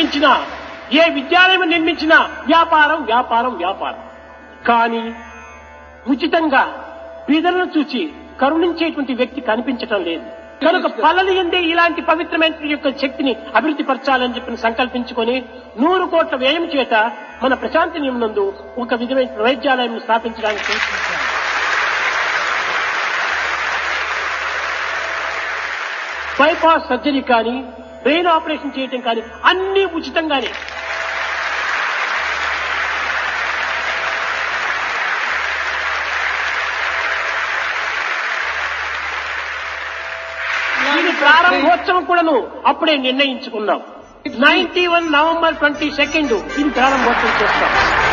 నిర్మించినా ఏ విద్యాలయం నిర్మించినా వ్యాపారం వ్యాపారం వ్యాపారం కానీ ఉచితంగా బీదలను చూచి కరుణించేటువంటి వ్యక్తి కనిపించటం లేదు కనుక పల్లలు ఎందే ఇలాంటి పవిత్రమైన యొక్క శక్తిని అభివృద్ధి పరచాలని చెప్పి సంకల్పించుకొని నూరు కోట్ల వ్యయం చేత మన ప్రశాంతి నందు ఒక విధమైన వైద్యాలయం స్థాపించడానికి ప్రయత్నించారు బైపాస్ సర్జరీ కానీ బ్రెయిన్ ఆపరేషన్ చేయటం కానీ అన్ని ఉచితంగానే దీని ప్రారంభోత్సవం కూడాను అప్పుడే నిర్ణయించుకున్నాం ninety one November twenty second ఇది ప్రారంభోత్సవం చేస్తాం